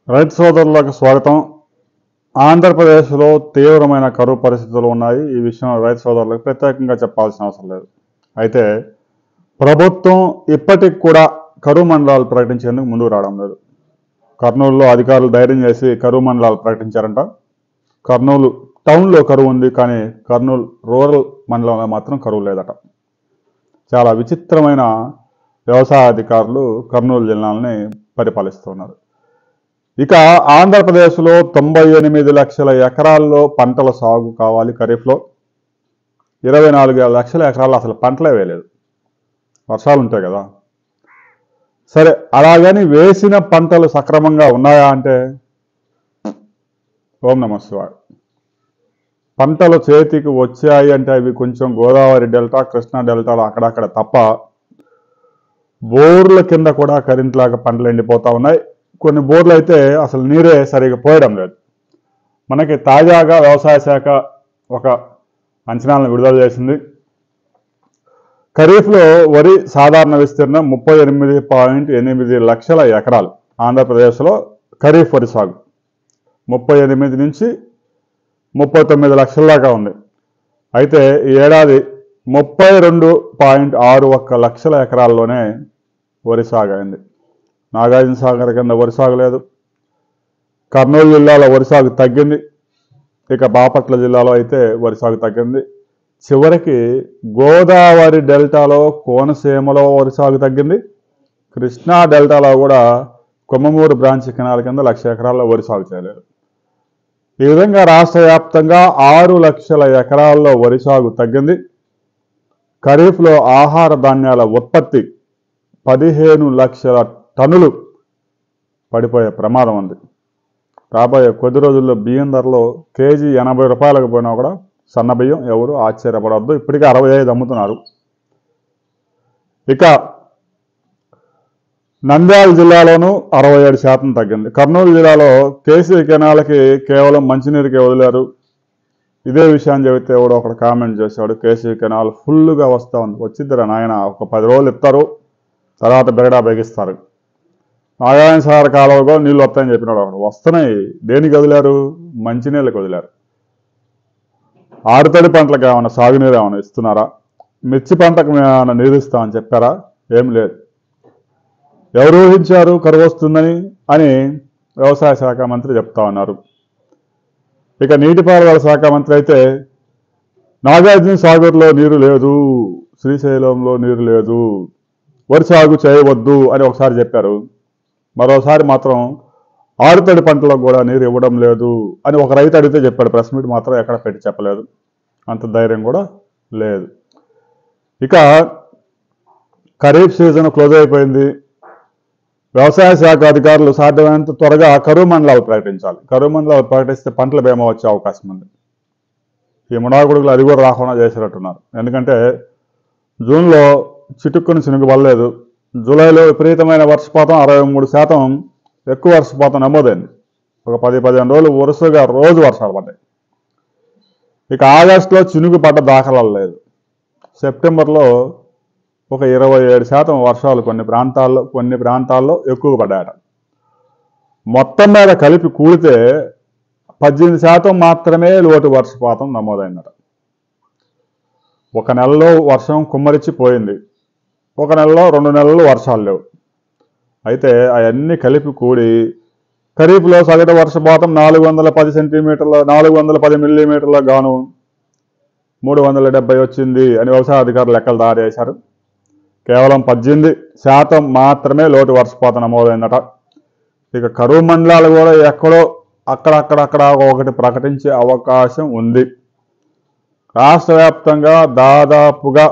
రైతు సోదరులకు స్వాగతం ఆంధ్రప్రదేశ్లో తీవ్రమైన కరువు పరిస్థితులు ఉన్నాయి ఈ విషయం రైతు సోదరులకు ప్రత్యేకంగా చెప్పాల్సిన అవసరం లేదు అయితే ప్రభుత్వం ఇప్పటికి కూడా కరువు మండలాలు ప్రకటించేందుకు ముందుకు రావడం లేదు కర్నూలులో అధికారులు ధైర్యం చేసి కరువు మండలాలు ప్రకటించారంట కర్నూలు టౌన్లో కరువు ఉంది కానీ కర్నూలు రూరల్ మండలంలో మాత్రం కరువు లేదట చాలా విచిత్రమైన వ్యవసాయ అధికారులు కర్నూలు జిల్లాలని పరిపాలిస్తున్నారు ఇక ఆంధ్రప్రదేశ్లో తొంభై ఎనిమిది లక్షల ఎకరాల్లో పంటల సాగు కావాలి ఖరీఫ్లో ఇరవై నాలుగు లక్షల ఎకరాల్లో అసలు పంటలే వేయలేదు వర్షాలు ఉంటాయి కదా సరే అలాగని వేసిన పంటలు సక్రమంగా ఉన్నాయా అంటే ఓం నమ శివాయ పంటలు చేతికి వచ్చాయి అంటే అవి కొంచెం గోదావరి డెల్టా కృష్ణా డెల్టాలో అక్కడక్కడ తప్ప బోర్ల కింద కూడా కరెంట్ లాగా పంటలు ఎండిపోతా ఉన్నాయి కొన్ని బోర్లు అయితే అసలు నీరే సరిగా పోయడం లేదు మనకి తాజాగా వ్యవసాయ శాఖ ఒక అంచనాలను విడుదల చేసింది ఖరీఫ్లో వరి సాధారణ విస్తీర్ణం ముప్పై ఎనిమిది పాయింట్ ఎనిమిది లక్షల ఎకరాలు ఆంధ్రప్రదేశ్లో ఖరీఫ్ వరి సాగు ముప్పై ఎనిమిది నుంచి ముప్పై తొమ్మిది లక్షల దాకా ఉంది అయితే ఈ ఏడాది ముప్పై రెండు పాయింట్ ఆరు ఒక్క లక్షల ఎకరాల్లోనే వరి సాగు అయింది నాగార్జున సాగర్ కింద వరి సాగు లేదు కర్నూలు జిల్లాలో వరి సాగు తగ్గింది ఇక బాపట్ల జిల్లాలో అయితే వరి సాగు తగ్గింది చివరికి గోదావరి డెల్టాలో కోనసీమలో వరి సాగు తగ్గింది కృష్ణా డెల్టాలో కూడా కొమ్మమూరు బ్రాంచ్ కెనాల్ కింద లక్ష ఎకరాల్లో వరి సాగు చేయలేదు ఈ విధంగా రాష్ట్ర వ్యాప్తంగా ఆరు లక్షల ఎకరాల్లో వరి సాగు తగ్గింది ఖరీఫ్లో ఆహార ధాన్యాల ఉత్పత్తి పదిహేను లక్షల టన్నులు పడిపోయే ప్రమాదం ఉంది రాబోయే కొద్ది రోజుల్లో బియ్యం ధరలో కేజీ ఎనభై రూపాయలకు పోయినా కూడా సన్న బియ్యం ఎవరు ఆశ్చర్యపడవద్దు ఇప్పటికే అరవై ఐదు అమ్ముతున్నారు ఇక నంద్యాల జిల్లాలోనూ అరవై ఏడు శాతం తగ్గింది కర్నూలు జిల్లాలో కేసీ కెనాల్కి కేవలం మంచినీరుకే వదిలారు ఇదే విషయాన్ని చెబితే ఎవడో ఒకడు కామెంట్ చేశాడు కేసీ కెనాల్ ఫుల్గా వస్తూ ఉంది వచ్చిద్దరా నాయన ఒక పది రోజులు ఇస్తారు తర్వాత బెగడా బెగిస్తారు నారాయణ సాగర్ కాలువలో నీళ్ళు వస్తాయని చెప్పినాడు ఒకడు వస్తున్నాయి దేనికి వదిలారు మంచినీళ్ళకి వదిలారు ఆరుతడి పంటలకు ఏమైనా సాగునీరు ఏమైనా ఇస్తున్నారా మిర్చి పంటకు మేము ఏమైనా నీరు ఇస్తామని చెప్పారా ఏం లేదు ఎవరు ఊహించారు కరువు వస్తుందని అని వ్యవసాయ శాఖ మంత్రి చెప్తా ఉన్నారు ఇక నీటిపారుదల శాఖ మంత్రి అయితే నాగార్జున సాగర్లో నీరు లేదు శ్రీశైలంలో నీరు లేదు వరి సాగు చేయవద్దు అని ఒకసారి చెప్పారు మరోసారి మాత్రం ఆరుతడి పంటలకు కూడా నీరు ఇవ్వడం లేదు అని ఒక రైతు అడిగితే చెప్పాడు ప్రెస్ మీట్ మాత్రం ఎక్కడ పెట్టి చెప్పలేదు అంత ధైర్యం కూడా లేదు ఇక ఖరీఫ్ సీజన్ క్లోజ్ అయిపోయింది వ్యవసాయ శాఖ అధికారులు సాధ్యమైనంత త్వరగా కరువు మండలాలు ప్రకటించాలి కరువు మండలాలు ప్రకటిస్తే పంటల బీమా వచ్చే అవకాశం ఉంది ఈ మునాగుడుగులు అది కూడా రాకుండా చేసినట్టున్నారు ఎందుకంటే జూన్లో చిటుక్కుని చినుకు పడలేదు జూలైలో విపరీతమైన వర్షపాతం అరవై మూడు శాతం ఎక్కువ వర్షపాతం నమోదైంది ఒక పది పదిహేను రోజులు వరుసగా రోజు వర్షాలు పడ్డాయి ఇక ఆగస్టులో చినుకు పడ్డ దాఖలాలు లేదు సెప్టెంబర్లో ఒక ఇరవై ఏడు శాతం వర్షాలు కొన్ని ప్రాంతాల్లో కొన్ని ప్రాంతాల్లో ఎక్కువ పడ్డాయట మొత్తం మీద కలిపి కూడితే పద్దెనిమిది శాతం మాత్రమే లోటు వర్షపాతం నమోదైందట ఒక నెలలో వర్షం కుమ్మరిచ్చి పోయింది ఒక నెలలో రెండు నెలలు వర్షాలు లేవు అయితే అవన్నీ కలిపి కూడి ఖరీఫ్లో సగటు వర్షపాతం నాలుగు వందల పది సెంటీమీటర్ల నాలుగు వందల పది మిల్లీమీటర్ల గాను మూడు వందల డెబ్బై వచ్చింది అని వ్యవసాయ అధికారులు లెక్కలు తయారు చేశారు కేవలం పద్దెనిమిది శాతం మాత్రమే లోటు వర్షపాతం నమోదైందట ఇక కరువు మండలాలు కూడా ఎక్కడో అక్కడక్కడక్కడ ఒకటి ప్రకటించే అవకాశం ఉంది రాష్ట్ర వ్యాప్తంగా దాదాపుగా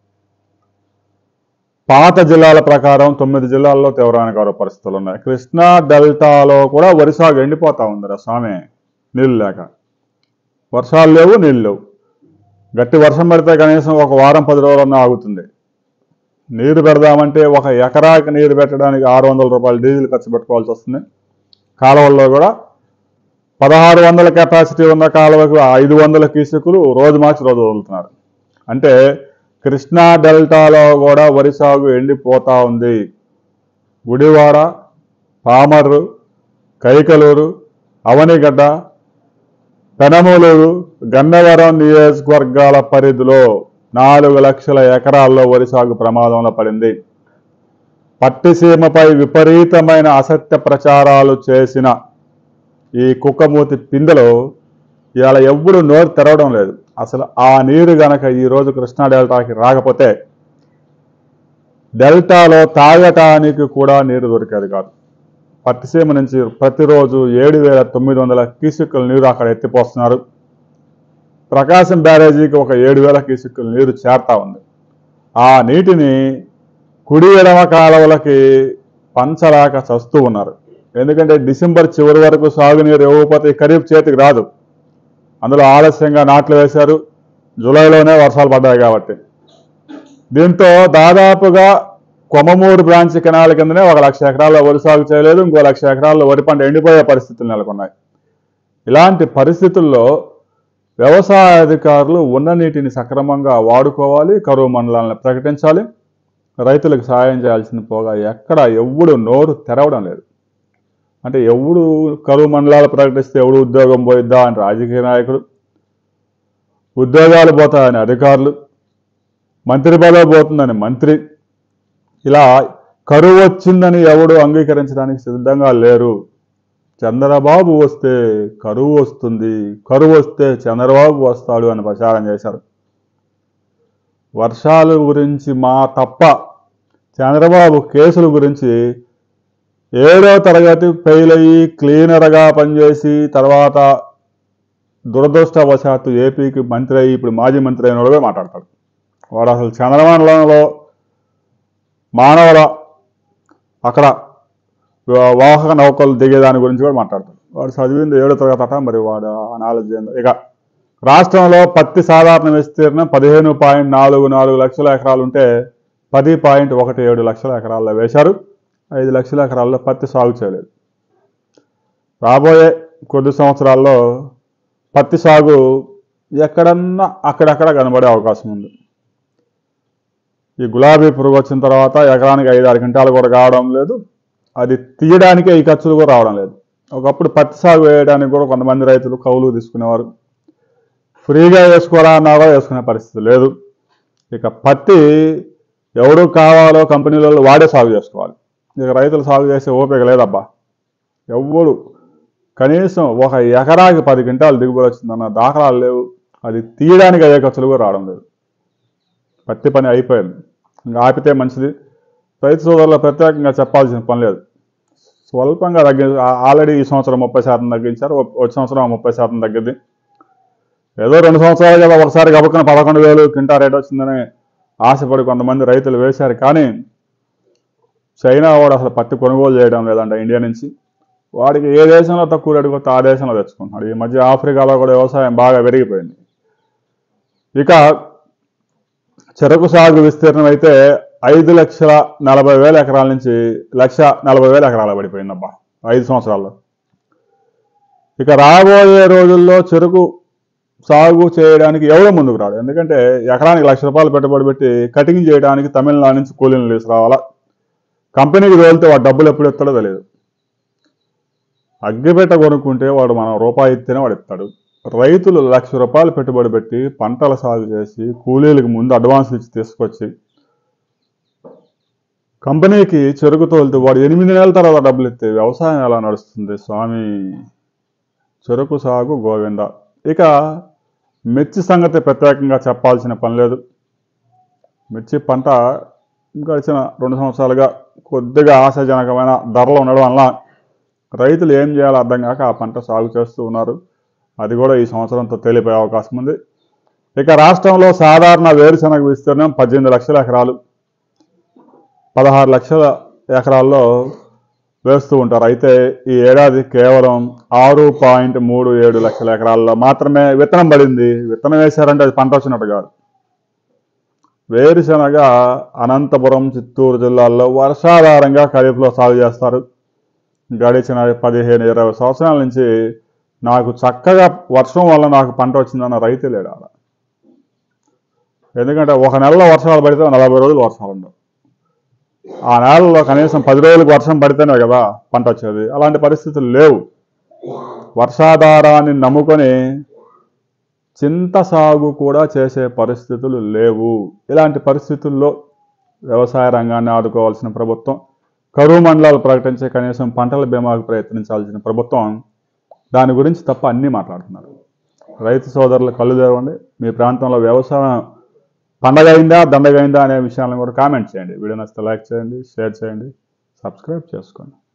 పాత జిల్లాల ప్రకారం తొమ్మిది జిల్లాల్లో తీవ్రమైన కరువు పరిస్థితులు ఉన్నాయి కృష్ణా డెల్టాలో కూడా వరి సాగు ఎండిపోతా ఉందిరా స్వామి నీళ్ళు లేక వర్షాలు లేవు నీళ్ళు లేవు గట్టి వర్షం పడితే కనీసం ఒక వారం పది రోజులన్నా ఆగుతుంది నీరు పెడదామంటే ఒక ఎకరాకి నీరు పెట్టడానికి ఆరు వందల రూపాయలు డీజిల్ ఖర్చు పెట్టుకోవాల్సి వస్తుంది కాలువల్లో కూడా పదహారు వందల కెపాసిటీ ఉన్న కాలువకు ఐదు వందల కీసుకులు రోజు మార్చి రోజు వదులుతున్నారు అంటే కృష్ణా డెల్టాలో కూడా వరి సాగు ఎండిపోతా ఉంది గుడివాడ పామర్రు కైకలూరు అవనిగడ్డ పెనమలూరు గన్నవరం నియోజకవర్గాల పరిధిలో నాలుగు లక్షల ఎకరాల్లో వరి సాగు ప్రమాదంలో పడింది పట్టిసీమపై విపరీతమైన అసత్య ప్రచారాలు చేసిన ఈ కుక్కమూతి పిందెలో ఇవాళ ఎవ్వడు నోరు తెరవడం లేదు అసలు ఆ నీరు గనక ఈ రోజు కృష్ణా డెల్టాకి రాకపోతే డెల్టాలో తాగటానికి కూడా నీరు దొరికేది కాదు పట్టిసీమ నుంచి ప్రతిరోజు ఏడు వేల తొమ్మిది వందల క్యూసెక్కుల నీరు అక్కడ ఎత్తిపోస్తున్నారు ప్రకాశం బ్యారేజీకి ఒక ఏడు వేల క్యూసెక్కుల నీరు చేరుతా ఉంది ఆ నీటిని కుడి ఎడమ కాలువలకి పంచలేక చస్తూ ఉన్నారు ఎందుకంటే డిసెంబర్ చివరి వరకు సాగునీరు ఇవ్వకపోతే ఈ ఖరీఫ్ చేతికి రాదు అందులో ఆలస్యంగా నాట్లు వేశారు జూలైలోనే వర్షాలు పడ్డాయి కాబట్టి దీంతో దాదాపుగా కొమ్మమూరు బ్రాంచ్ కెనాల కిందనే ఒక లక్ష ఎకరాల్లో వరి సాగు చేయలేదు ఇంకో లక్ష ఎకరాల్లో వరి పంట ఎండిపోయే పరిస్థితులు నెలకొన్నాయి ఇలాంటి పరిస్థితుల్లో వ్యవసాయ అధికారులు ఉన్న నీటిని సక్రమంగా వాడుకోవాలి కరువు మండలాలను ప్రకటించాలి రైతులకు సాయం చేయాల్సిన పోగా ఎక్కడ ఎవడు నోరు తెరవడం లేదు అంటే ఎవడు కరువు మండలాలు ప్రకటిస్తే ఎవడు ఉద్యోగం పోయిద్దా అని రాజకీయ నాయకుడు ఉద్యోగాలు పోతాయని అధికారులు మంత్రి పదవి పోతుందని మంత్రి ఇలా కరువు వచ్చిందని ఎవడు అంగీకరించడానికి సిద్ధంగా లేరు చంద్రబాబు వస్తే కరువు వస్తుంది కరువు వస్తే చంద్రబాబు వస్తాడు అని ప్రచారం చేశారు వర్షాల గురించి మా తప్ప చంద్రబాబు కేసుల గురించి ఏడో తరగతి ఫెయిల్ అయ్యి క్లీనర్గా పనిచేసి తర్వాత దురదృష్టవశాత్తు ఏపీకి మంత్రి అయ్యి ఇప్పుడు మాజీ మంత్రి అయిన వాడే మాట్లాడతాడు వాడు అసలు చంద్రమండలంలో మానవుల అక్కడ వా- వాహక నౌకలు దిగేదాని గురించి కూడా మాట్లాడతాడు వాడు చదివింది ఏడో తరగతి అట మరి వాడు ఆ నాలెడ్జ్ ఏందో ఇక రాష్ట్రంలో పత్తి సాధారణ విస్తీర్ణం పదిహేను పాయింట్ నాలుగు నాలుగు లక్షల ఎకరాలు ఉంటే పది పాయింట్ ఒకటి ఏడు లక్షల ఎకరాల్లో వేశారు ఐదు లక్షల ఎకరాల్లో పత్తి సాగు చేయలేదు రాబోయే కొద్ది సంవత్సరాల్లో పత్తి సాగు ఎక్కడన్నా అక్కడక్కడ కనబడే అవకాశం ఉంది ఈ గులాబీ పురుగు వచ్చిన తర్వాత ఎకరానికి ఐదు ఆరు క్వింటాలు కూడా కావడం లేదు అది తీయడానికే ఈ ఖర్చులు కూడా రావడం లేదు ఒకప్పుడు పత్తి సాగు వేయడానికి కూడా కొంతమంది రైతులు కౌలు తీసుకునేవారు ఫ్రీగా వేసుకోరా అన్నా కూడా వేసుకునే పరిస్థితి లేదు ఇక పత్తి ఎవడు కావాలో కంపెనీలలో వాడే సాగు చేసుకోవాలి ఇక రైతులు సాగు చేసే ఓపిక లేదబ్బా ఎవ్వడు కనీసం ఒక ఎకరాకి పది క్వింటాలు దిగుబడి వచ్చిందన్న దాఖలాలు లేవు అది తీయడానికి అయ్యే ఖర్చులు కూడా రావడం లేదు పత్తి పని అయిపోయింది ఇంకా ఆపితే మంచిది రైతు సోదరులు ప్రత్యేకంగా చెప్పాల్సిన పని లేదు స్వల్పంగా తగ్గి ఆ- ఆల్రెడీ ఈ సంవత్సరం ముప్పై శాతం తగ్గించారు వ- వచ్చే సంవత్సరం ఆ ముప్పై శాతం తగ్గింది ఏదో రెండు సంవత్సరాలు కదా ఒకసారి గబుక్కున పదకొండు వేలు క్వింటా రేట్ వచ్చిందని ఆశపడి కొంతమంది రైతులు వేశారు కానీ చైనా వాడు అసలు పత్తి కొనుగోలు చేయడం లేదంట ఇండియా నుంచి వాడికి ఏ దేశంలో తక్కువ రేటు కొత్త ఆ దేశంలో తెచ్చుకుంటున్నాడు ఈ మధ్య ఆఫ్రికాలో కూడా వ్యవసాయం బాగా పెరిగిపోయింది ఇక చెరకు సాగు విస్తీర్ణం అయితే ఐదు లక్షల నలభై వేల ఎకరాల నుంచి లక్ష నలభై వేల ఎకరాల పడిపోయిందబ్బా ఐదు సంవత్సరాల్లో ఇక రాబోయే రోజుల్లో చెరుకు సాగు చేయడానికి ఎవరో ముందుకు రాడు ఎందుకంటే ఎకరానికి లక్ష రూపాయలు పెట్టుబడి పెట్టి కటింగ్ చేయడానికి తమిళనాడు నుంచి కూలీలు తీసుకురావాలా కంపెనీకి వెళ్తే వాడు డబ్బులు ఎప్పుడు ఇస్తాడో తెలియదు అగ్గిపెట్ట కొనుక్కుంటే వాడు మనం రూపాయి ఇస్తేనే వాడు ఇస్తాడు రైతులు లక్ష రూపాయలు పెట్టుబడి పెట్టి పంటల సాగు చేసి కూలీలకు ముందు అడ్వాన్స్ ఇచ్చి తీసుకొచ్చి కంపెనీకి చెరుకు తోలితే వాడు ఎనిమిది నెలల తర్వాత డబ్బులు ఇస్తే వ్యవసాయం ఎలా నడుస్తుంది స్వామి చెరుకు సాగు గోవింద ఇక మిర్చి సంగతి ప్రత్యేకంగా చెప్పాల్సిన పని లేదు మిర్చి పంట గడిచిన రెండు సంవత్సరాలుగా కొద్దిగా ఆశాజనకమైన ధరలు ఉండడం వల్ల రైతులు ఏం చేయాలో అర్థం కాక ఆ పంట సాగు చేస్తూ ఉన్నారు అది కూడా ఈ సంవత్సరంతో తేలిపోయే అవకాశం ఉంది ఇక రాష్ట్రంలో సాధారణ వేరుశనగ విస్తీర్ణం పద్దెనిమిది లక్షల ఎకరాలు పదహారు లక్షల ఎకరాల్లో వేస్తూ ఉంటారు అయితే ఈ ఏడాది కేవలం ఆరు పాయింట్ మూడు ఏడు లక్షల ఎకరాల్లో మాత్రమే విత్తనం పడింది విత్తనం వేశారంటే అది పంట వచ్చినట్టు కాదు వేరుశనగ అనంతపురం చిత్తూరు జిల్లాల్లో వర్షాధారంగా ఖరీఫ్లో సాగు చేస్తారు గడిచిన పదిహేను ఇరవై సంవత్సరాల నుంచి నాకు చక్కగా వర్షం వల్ల నాకు పంట వచ్చిందన్న రైతే లేడు ఆడ ఎందుకంటే ఒక నెలలో వర్షాలు పడితే నలభై రోజులు వర్షాలు ఉండవు ఆ నేలలో కనీసం పది రోజులకు వర్షం పడితేనే కదా పంట వచ్చేది అలాంటి పరిస్థితులు లేవు వర్షాధారాన్ని నమ్ముకొని చింత సాగు కూడా చేసే పరిస్థితులు లేవు ఇలాంటి పరిస్థితుల్లో వ్యవసాయ రంగాన్ని ఆదుకోవాల్సిన ప్రభుత్వం కరువు మండలాలు ప్రకటించే కనీసం పంటల బీమాకు ప్రయత్నించాల్సిన ప్రభుత్వం దాని గురించి తప్ప అన్నీ మాట్లాడుతున్నారు రైతు సోదరులు కళ్ళు తెరవండి మీ ప్రాంతంలో వ్యవసాయం పండగ అయిందా దండగ అయిందా అనే విషయాలను కూడా కామెంట్ చేయండి వీడియో నచ్చితే లైక్ చేయండి షేర్ చేయండి సబ్స్క్రైబ్ చేసుకోండి